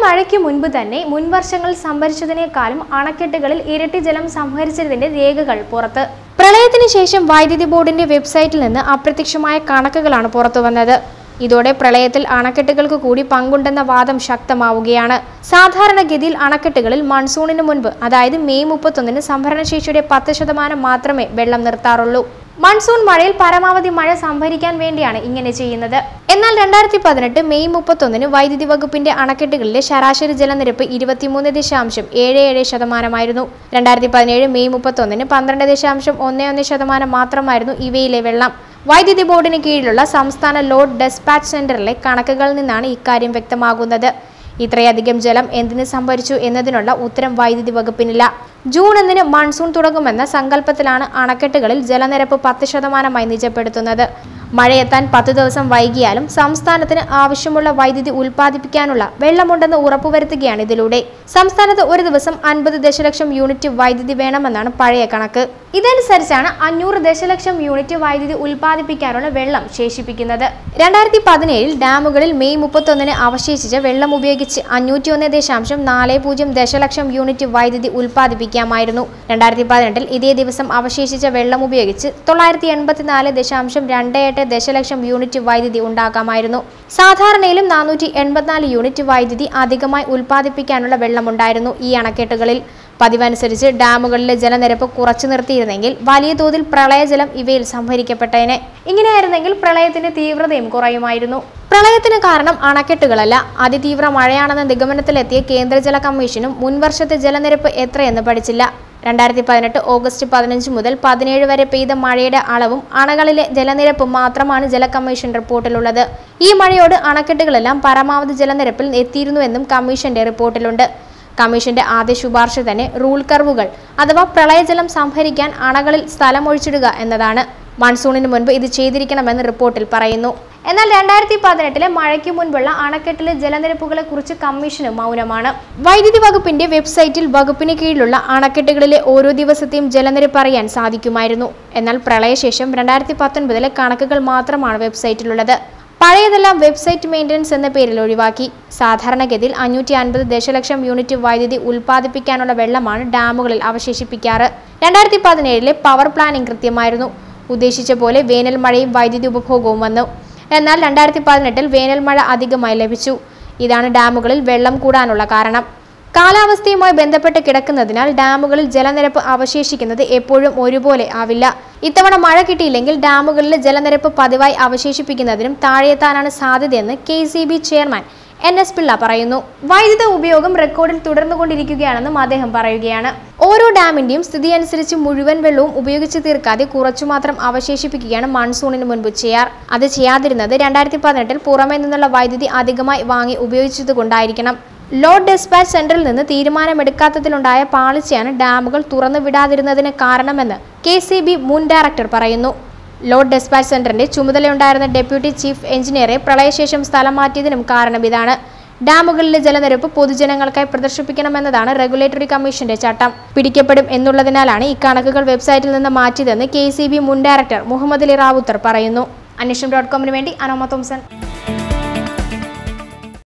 മഴയ്ക്ക് മുൻപ് തന്നെ മുൻവർഷങ്ങളിൽ സംഭരിച്ചതിനേക്കാളും അണക്കെട്ടുകളിൽ ഇരട്ടി ജലം സംഭരിച്ചതിന്റെ രേഖകൾ പുറത്ത് പ്രളയത്തിന് ശേഷം വൈദ്യുതി ബോർഡിന്റെ വെബ്സൈറ്റിൽ നിന്ന് അപ്രത്യക്ഷമായ കണക്കുകളാണ് പുറത്തു വന്നത് ഇതോടെ പ്രളയത്തിൽ അണക്കെട്ടുകൾക്ക് കൂടി പങ്കുണ്ടെന്ന വാദം ശക്തമാവുകയാണ് സാധാരണഗതിയിൽ അണക്കെട്ടുകളിൽ മൺസൂണിന് മുൻപ് അതായത് മെയ് മുപ്പത്തൊന്നിന് സംഭരണശേഷിയുടെ പത്ത് ശതമാനം മാത്രമേ വെള്ളം നിർത്താറുള്ളൂ മൺസൂൺ മഴയിൽ പരമാവധി മഴ സംഭരിക്കാൻ വേണ്ടിയാണ് ഇങ്ങനെ ചെയ്യുന്നത് എന്നാൽ രണ്ടായിരത്തി പതിനെട്ട് മെയ് മുപ്പത്തൊന്നിന് വൈദ്യുതി വകുപ്പിന്റെ അണക്കെട്ടുകളിലെ ശരാശരി ജലനിരപ്പ് ഇരുപത്തിമൂന്ന് ദശാംശം ഏഴ് ഏഴ് ശതമാനമായിരുന്നു രണ്ടായിരത്തി പതിനേഴ് മെയ് മുപ്പത്തൊന്നിന് പന്ത്രണ്ട് ദശാംശം ഒന്ന് ഒന്ന് ശതമാനം മാത്രമായിരുന്നു ഇവയിലെ വെള്ളം വൈദ്യുതി ബോർഡിന് കീഴിലുള്ള സംസ്ഥാന ലോഡ് ഡെസ്പാച്ച് സെന്ററിലെ കണക്കുകളിൽ നിന്നാണ് ഇക്കാര്യം വ്യക്തമാകുന്നത് ഇത്രയധികം ജലം എന്തിനു സംഭരിച്ചു എന്നതിനുള്ള ഉത്തരം വൈദ്യുതി വകുപ്പിനില്ല ജൂൺ ഒന്നിന് മൺസൂൺ തുടങ്ങുമെന്ന സങ്കല്പത്തിലാണ് അണക്കെട്ടുകളിൽ ജലനിരപ്പ് പത്ത് ശതമാനമായി നിജപ്പെടുത്തുന്നത് മഴയെത്താൻ പത്ത് ദിവസം വൈകിയാലും സംസ്ഥാനത്തിന് ആവശ്യമുള്ള വൈദ്യുതി ഉൽപ്പാദിപ്പിക്കാനുള്ള വെള്ളമുണ്ടെന്ന് ഉറപ്പുവരുത്തുകയാണ് ഇതിലൂടെ സംസ്ഥാനത്ത് ഒരു ദിവസം അൻപത് ദശലക്ഷം യൂണിറ്റ് വൈദ്യുതി വേണമെന്നാണ് പഴയ കണക്ക് ഇതനുസരിച്ചാണ് അഞ്ഞൂറ് ദശലക്ഷം യൂണിറ്റ് വൈദ്യുതി ഉൽപ്പാദിപ്പിക്കാനുള്ള വെള്ളം ശേഷിപ്പിക്കുന്നത് രണ്ടായിരത്തി പതിനേഴിൽ ഡാമുകളിൽ മെയ് മുപ്പത്തൊന്നിന് അവശേഷിച്ച വെള്ളം ഉപയോഗിച്ച് അഞ്ഞൂറ്റി ഒന്ന് ദശാംശം നാല് പൂജ്യം ദശലക്ഷം യൂണിറ്റ് വൈദ്യുതി ഉൽപ്പാദിപ്പിക്കാമായിരുന്നു രണ്ടായിരത്തി പതിനെട്ടിൽ ഇതേ ദിവസം അവശേഷിച്ച വെള്ളം ഉപയോഗിച്ച് തൊള്ളായിരത്തി എൺപത്തിനാല് ദശാംശം രണ്ട് എട്ട് ദശലക്ഷം യൂണിറ്റ് വൈദ്യുതി ഉണ്ടാക്കാമായിരുന്നു സാധാരണയിലും നാനൂറ്റി എൺപത്തിനാല് യൂണിറ്റ് വൈദ്യുതി അധികമായി ഉൽപ്പാദിപ്പിക്കാനുള്ള വെള്ളമുണ്ടായിരുന്നു ഈ അണക്കെട്ടുകളിൽ പതിവനുസരിച്ച് ഡാമുകളിലെ ജലനിരപ്പ് കുറച്ചു നിർത്തിയിരുന്നെങ്കിൽ വലിയ തോതിൽ പ്രളയജലം ഇവയിൽ സംഭരിക്കപ്പെട്ടേനെ ഇങ്ങനെയായിരുന്നെങ്കിൽ പ്രളയത്തിന്റെ തീവ്രതയും കുറയുമായിരുന്നു പ്രളയത്തിന് കാരണം അണക്കെട്ടുകളല്ല അതിതീവ്ര മഴയാണെന്ന നിഗമനത്തിലെത്തിയ കേന്ദ്ര ജല കമ്മീഷനും മുൻവർഷത്തെ ജലനിരപ്പ് എത്രയെന്ന് പഠിച്ചില്ല രണ്ടായിരത്തി പതിനെട്ട് ഓഗസ്റ്റ് പതിനഞ്ച് മുതൽ പതിനേഴ് വരെ പെയ്ത മഴയുടെ അളവും അണകളിലെ ജലനിരപ്പും മാത്രമാണ് ജല കമ്മീഷൻ റിപ്പോർട്ടിലുള്ളത് ഈ മഴയോട് അണക്കെട്ടുകളെല്ലാം പരമാവധി ജലനിരപ്പിൽ എത്തിയിരുന്നുവെന്നും കമ്മീഷന്റെ റിപ്പോർട്ടിലുണ്ട് കമ്മീഷന്റെ ആദ്യ ശുപാർശ തന്നെ റൂൾ കർവുകൾ അഥവാ പ്രളയജലം സംഭരിക്കാൻ അണകളിൽ സ്ഥലമൊഴിച്ചിടുക എന്നതാണ് മൺസൂണിന് മുൻപ് ഇത് ചെയ്തിരിക്കണമെന്ന് റിപ്പോർട്ടിൽ പറയുന്നു എന്നാൽ രണ്ടായിരത്തി പതിനെട്ടിലെ മഴയ്ക്ക് മുൻപുള്ള അണക്കെട്ടിലെ ജലനിരപ്പുകളെ കുറിച്ച് കമ്മീഷന് മൗനമാണ് വൈദ്യുതി വകുപ്പിന്റെ വെബ്സൈറ്റിൽ വകുപ്പിന് കീഴിലുള്ള അണക്കെട്ടുകളിലെ ഓരോ ദിവസത്തെയും ജലനിരപ്പ് അറിയാൻ സാധിക്കുമായിരുന്നു എന്നാൽ പ്രളയശേഷം രണ്ടായിരത്തി പത്തൊൻപതിലെ കണക്കുകൾ മാത്രമാണ് വെബ്സൈറ്റിലുള്ളത് പഴയതെല്ലാം വെബ്സൈറ്റ് മെയിൻ്റനൻസ് എന്ന പേരിൽ ഒഴിവാക്കി സാധാരണഗതിയിൽ അഞ്ഞൂറ്റി അൻപത് ദശലക്ഷം യൂണിറ്റ് വൈദ്യുതി ഉൽപ്പാദിപ്പിക്കാനുള്ള വെള്ളമാണ് ഡാമുകളിൽ അവശേഷിപ്പിക്കാറ് രണ്ടായിരത്തി പതിനേഴിലെ പവർ പ്ലാനിംഗ് കൃത്യമായിരുന്നു ഉദ്ദേശിച്ച പോലെ വേനൽ മഴയും വൈദ്യുതി ഉപഭോഗവും വന്നു എന്നാൽ രണ്ടായിരത്തി പതിനെട്ടിൽ വേനൽ മഴ അധികമായി ലഭിച്ചു ഇതാണ് ഡാമുകളിൽ വെള്ളം കൂടാനുള്ള കാരണം കാലാവസ്ഥയുമായി ബന്ധപ്പെട്ട് കിടക്കുന്നതിനാൽ ഡാമുകളിൽ ജലനിരപ്പ് അവശേഷിക്കുന്നത് എപ്പോഴും ഒരുപോലെ ആവില്ല ഇത്തവണ മഴ കിട്ടിയില്ലെങ്കിൽ ഡാമുകളിലെ ജലനിരപ്പ് പതിവായി അവശേഷിപ്പിക്കുന്നതിനും താഴെയെത്താനാണ് സാധ്യതയെന്ന് K C B chairman N S Pillai പറയുന്നു വൈദ്യുത ഉപയോഗം റെക്കോർഡിൽ തുടർന്നുകൊണ്ടിരിക്കുകയാണെന്നും അദ്ദേഹം പറയുകയാണ് ഓരോ ഡാമിന്റെയും സ്ഥിതി അനുസരിച്ച് മുഴുവൻ വെള്ളവും ഉപയോഗിച്ച് തീർക്കാതെ കുറച്ചുമാത്രം അവശേഷിപ്പിക്കുകയാണ് മൺസൂണിന് മുൻപ് ചെയ്യാർ അത് ചെയ്യാതിരുന്നത് രണ്ടായിരത്തി പതിനെട്ടിൽ പുറമേ നിന്നുള്ള വൈദ്യുതി അധികമായി വാങ്ങി ഉപയോഗിച്ചതുകൊണ്ടായിരിക്കണം ലോഡ് ഡെസ്പാച്ച് സെന്ററിൽ നിന്ന് തീരുമാനമെടുക്കാത്തതിലുണ്ടായ പാളിച്ചയാണ് ഡാമുകൾ തുറന്നു വിടാതിരുന്നതിന് കാരണമെന്ന് കെ സി ബി മുൻ ഡയറക്ടർ പറയുന്നു ലോഡ് ഡെസ്പാച്ച് സെന്ററിന്റെ ചുമതലയുണ്ടായിരുന്ന ഡെപ്യൂട്ടി ചീഫ് എഞ്ചിനീയറെ പ്രളയശേഷം സ്ഥലം മാറ്റിയതിനും കാരണം ഇതാണ് ഡാമുകളിലെ ജലനിരപ്പ് പൊതുജനങ്ങൾക്കായി പ്രദർശിപ്പിക്കണമെന്നതാണ് റെഗുലേറ്ററി കമ്മീഷന്റെ ചട്ടം പിടിക്കപ്പെടും എന്നുള്ളതിനാലാണ് ഇക്കണക്കുകൾ വെബ്സൈറ്റിൽ നിന്ന് മാറ്റിയതെന്ന് കെ സി ബി മുൻ ഡയറക്ടർ മുഹമ്മദ് അലി റാവുത്തർ പറയുന്നു അന്വേഷണം ഡോട്ട് കോമിന് വേണ്ടി അനോമ തോംസൺ